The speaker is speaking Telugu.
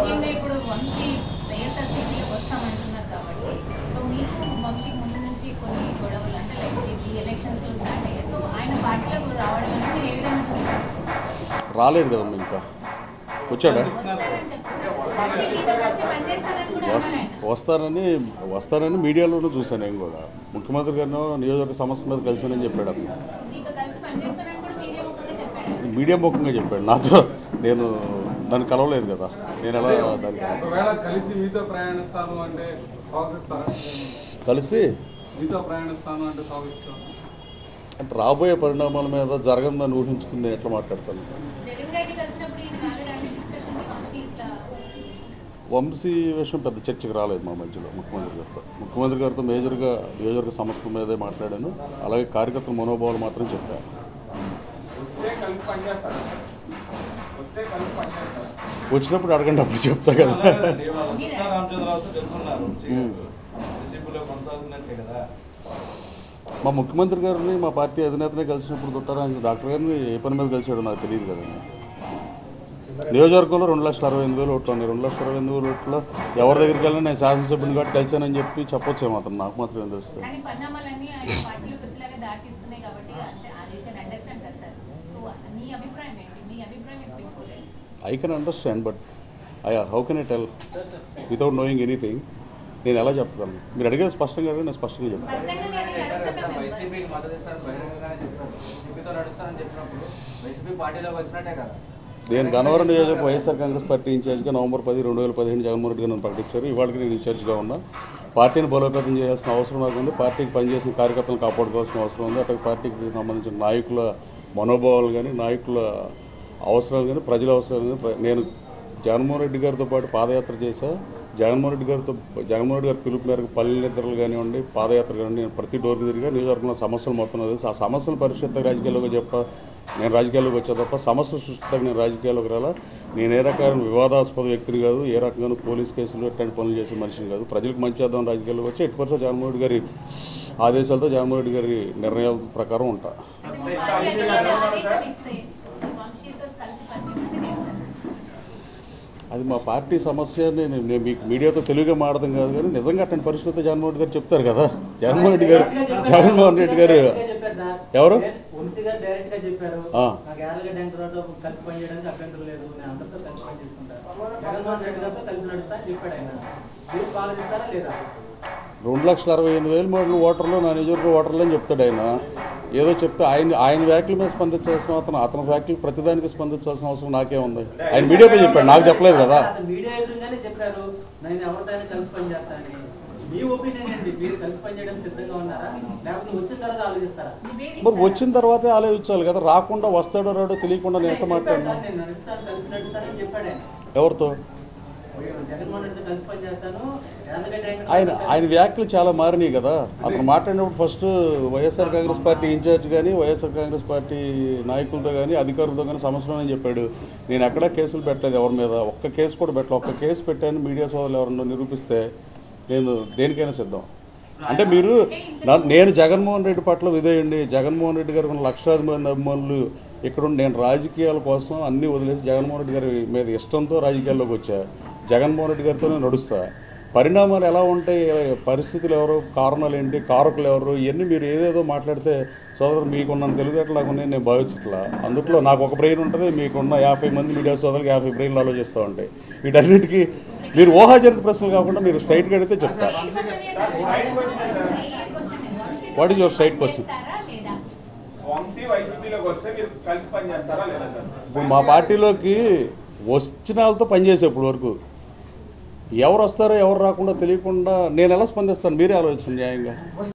ముఖ్యంగా ఇప్పుడు వంశీ వైఎస్ఆర్సీపీలో వస్తామంటున్నారు కాబట్టి సో మీకు వంశీ ముందు నుంచి కొన్ని గొడవలు అంటే లైక్ ఈ ఎలక్షన్స్ స్టార్ట్ అయ్యాయి సో ఆయన పార్టీలోకి రావడం అనేది మీరు ఏ విధంగా చూస్తారు రాలేదు కదమ్మా ఇంకా వచ్చాడా వస్తారని చెప్తున్నారు కలిసి మీతో కలిసి పనిచేస్తారని కూడా వస్- అన్నారు ఆయన వస్తారని వస్తారని మీడియాలోనూ చూశాను నేను కూడా ముఖ్యమంత్రి గారినో నియోజకవర్గ సమస్య మీద కలిసానని చెప్పాడు అతను మీతో కలిసి పనిచేస్తారని కూడా మీడియా ముఖంగా చెప్పాడు మీడియా ముఖంగా చెప్పాడు నాతో నేను దాన్ని కలవలేదు కదా నేను ఎలా దానికి ఒకవేళ కలిసి మీతో ప్రయాణిస్తాను అంటే స్వాగతిస్తారా కలిసి మీతో ప్రయాణిస్తాను అంటే స్వాగతిస్తాను అంటే రాబోయే పరిణామాల మీద జరగదని ఊహించుకుని నేను ఎట్లా మాట్లాడతాను జగన్ గారికి కలిసినప్పుడు ఇది రాలేదంటే డిస్కషన్ వంశీ ఇట్లా వంశీ విషయం పెద్ద చర్చకు రాలేదు మా మధ్యలో ముఖ్యమంత్రి గారితో ముఖ్యమంత్రి గారితో మేజర్గా నియోజకవర్గ సమస్యల మీదే మాట్లాడాను అలాగే కార్యకర్తల మనోభావాలు మాత్రం చెప్పాను వస్తే కలిసి పనిచేస్తారా వస్తే కలిసి పనిచేస్తారా వచ్చినప్పుడు అడగండి అప్పుడు చెప్తా కదా రామచంద్రరావుతో తెలుసున్నారు ఉమ్. వైసీపీలో కొనసాగుతున్నట్టే కదా మా ముఖ్యమంత్రి గారిని మా పార్టీ అధినేతనే కలిసినప్పుడు దుట్టారా డాక్టర్ గారిని ఏ పని మీద కలిసాడో నాకు తెలియదు కదండి నియోజకవర్గంలో రెండు లక్షల అరవై ఎనిమిది వేలు ఓట్లు ఉన్నాయి రెండు లక్షల అరవై ఎనిమిది వేలు ఓట్లు ఎవరి దగ్గరికి వెళ్ళినా నేను శాసనసభ్యుని కాబట్టి కలిశానని చెప్పి చెప్పొచ్చేమో అతను నాకు మాత్రం ఏం తెలుస్తుంది కానీ పరిణామాలన్నీ ఆయన పార్టీలోకి వచ్చేలాగా దాటిస్తున్నాయి కాబట్టి అంటే అది కెన్ అండర్స్టాండ్ కదా సార్ సో మీ అభిప్రాయం ఏంటి మీ అభిప్రాయం ఏంటి I can understand but I how can I tell without knowing anything నేను ఎలా చెప్పగలను మీరు అడిగేది స్పష్టంగా అడిగితే నేను స్పష్టంగా చెప్తాను స్పష్టంగా నేను అడుగుతున్నా వైసీపీకి మద్దతు ఇస్తారని బహిరంగంగానే చెప్పారు వైసీపీతో నడుస్తారని చెప్పినప్పుడు వైసీపీ పార్టీలోకి వచ్చినట్టే కదా నేను గన్నవరం నియోజకవర్గం వైఎస్ఆర్ కాంగ్రెస్ పార్టీ ఇన్ఛార్జ్గా నవంబర్ పది రెండు వేల పదిహేను జగన్మోహన్ రెడ్డి గారిని ప్రకటించారు ఇవాళకి నేను ఇన్ఛార్జ్గా ఉన్నా పార్టీని బలోపేతం చేయాల్సిన అవసరం నాకు ఉంది పార్టీకి పనిచేసిన కార్యకర్తలను కాపాడుకోవాల్సిన అవసరం ఉంది అటు పార్టీకి సంబంధించిన నాయకుల మనోభావాలు కానీ నాయకుల అవసరాలు కానీ ప్రజల అవసరాలు కానీ ప్ర- నేను జగన్మోహన్ రెడ్డి గారితో పాటు పాదయాత్ర చేశా జగన్మోహన్ రెడ్డి గారితో జగన్మోహన్ రెడ్డి గారి పిలుపు మేరకు పల్లె నిద్రలు కానివ్వండి పాదయాత్ర కానివ్వండి నేను ప్రతి డోర్కి తిరిగా నియోజకవర్గంలో సమస్యలు మొత్తం నాకు తెలుసు ఆ సమస్యలు పరిషత్ రాజకీయాల్లోకి చెప్ప నేను రాజకీయాల్లోకి వచ్చా తప్ప సమస్య సృష్టికి నేను రాజకీయాల్లోకి రాలా నేను ఏ రకమైన వివాదాస్పద వ్యక్తిని కాదు ఏ రకంగా పోలీస్ కేసులు ఇట్లాంటి పనులు చేసే మనిషిని కాదు ప్రజలకు మంచి చేద్దాం రాజకీయాల్లోకి వచ్చి ఎట్టి పరిస్థితి జగన్మోహన్ రెడ్డి గారి ఆదేశాలతో జగన్మోహన్ రెడ్డి గారి నిర్ణయాల ప్రకారం ఉంటా అంటే మీ పార్టీ ఏదైనా ఆదేశం ఇస్తే ఈ వంశీతో కలిసి పనిచేయమని చేస్తారు అది మా పార్టీ సమస్య అని నేను నేను మీకు మీడియాతో తెలుగుగా మాడదాం కాదు కానీ నిజంగా అట్లాంటి పరిస్థితి జగన్మోహన్ రెడ్డి గారు చెప్తారు కదా జగన్మోహన్ రెడ్డి గారు జగన్మోహన్ రెడ్డి గారు ఎవరు? వంశీ గారు డైరెక్ట్ గా చెప్పారు ఆ. నాకు యాదగిరి వెంకటరావుతో కలిసి పనిచేయడానికి అభ్యంతరం లేదు నేను అందరితో కలిసి పనిచేసుకుంటాను జగన్మోహన్ రెడ్డి గారితో కలిసి నడుస్తా అని చెప్పాడు ఆయన మీరు పాల్గొంటారా లేదా రెండు లక్షల అరవై ఎనిమిది వేల మూడు ఓటర్లు నా నియోజకవర్గ ఓటర్లు అని చెప్తాడు ఆయన ఏదో చెప్తే ఆయన ఆయన వ్యాఖ్యల మీద స్పందించాల్సిన అతను అతని వ్యాఖ్యలు ప్రతిదానికి స్పందించాల్సిన అవసరం నాకే ఉంది ఆయన మీడియాతో చెప్పాడు నాకు చెప్పలేదు కదా అతను మీడియా ఎదురుగానే చెప్పారు నేను ఎవరితోనే కలిసి పనిచేస్తానని మీ ఒపీనియన్ ఏంటి మీరు కలిసి పనిచేయడానికి సిద్ధంగా ఉన్నారా లేకపోతే వచ్చిన తర్వాత ఆలోచిస్తారా మరి వచ్చిన తర్వాతే ఆలోచించాలి కదా రాకుండా వస్తాడో రాడో తెలియకుండా నేను ఎంత చెప్పాడు మాట్లాడినా సార్, నేను నడుస్తాను కలిసి నడుస్తానని చెప్పాడు ఆయన ఎవరితో జగన్మోహన్ రెడ్డితో కలిసి పనిచేస్తాను యాదగిరి ఆయన వెంకటరావుతో ఆయన వ్యాఖ్యలు చాలా మారినాయి కదా అతను మాట్లాడినప్పుడు first YSR Congress Party incharge కానీ వైఎస్ఆర్ కాంగ్రెస్ పార్టీ నాయకులతో కానీ అధికారులతో కానీ సమస్యలు అని చెప్పాడు నేను ఎక్కడా కేసులు పెట్టలేదు ఎవరి మీద ఒక్క కేసు కూడా పెట్టలేదు ఒక్క కేసు పెట్టాను మీడియా సోదరులు ఎవరన్నా నిరూపిస్తే నేను దేనికైనా సిద్ధం అంటే మీరు నా- నేను జగన్మోహన్ రెడ్డి పట్ల విధేయండి జగన్మోహన్ రెడ్డి గారికి ఉన్న లక్షలాది మంది అభిమానులు ఇక్కడ ఉండి నేను రాజకీయాల కోసం అన్నీ వదిలేసి జగన్మోహన్ రెడ్డి గారి మీద ఇష్టంతో రాజకీయాల్లోకి వచ్చా జగన్మోహన్ రెడ్డి గారితోనే నడుస్తా పరిణామాలు ఎలా ఉంటాయి పరిస్థితులు ఎవరు కారణాలు ఏంటి కారకులు ఎవరు ఇవన్నీ మీరు ఏదేదో మాట్లాడితే సోదరు మీకున్న తెలివితేటలు నాకు ఉన్నాయి నేను భావించట్లా అందుట్లో నాకు ఒక బ్రెయిన్ ఉంటుంది మీకున్న యాభై మంది మీడియా సోదరులకు యాభై బ్రెయిన్లు ఆలోచిస్తూ ఉంటాయి వీటన్నిటికీ మీరు ఊహాజనిత ప్రశ్నలు కాకుండా మీరు స్ట్రైట్గా అడిగితే చెప్తారు what is your straight question లేదా వంశీ వైసీపీలోకి వస్తే మీరు కలిసి పనిచేస్తారా లేదా సార్ ఇప్పుడు మా పార్టీలోకి వచ్చిన వాళ్ళతో పనిచేసే ఇప్పుడు వరకు ఎవరు వస్తారో ఎవరు రాకుండా తెలియకుండా నేను ఎలా స్పందిస్తాను మీరే ఆలోచించండి న్యాయంగా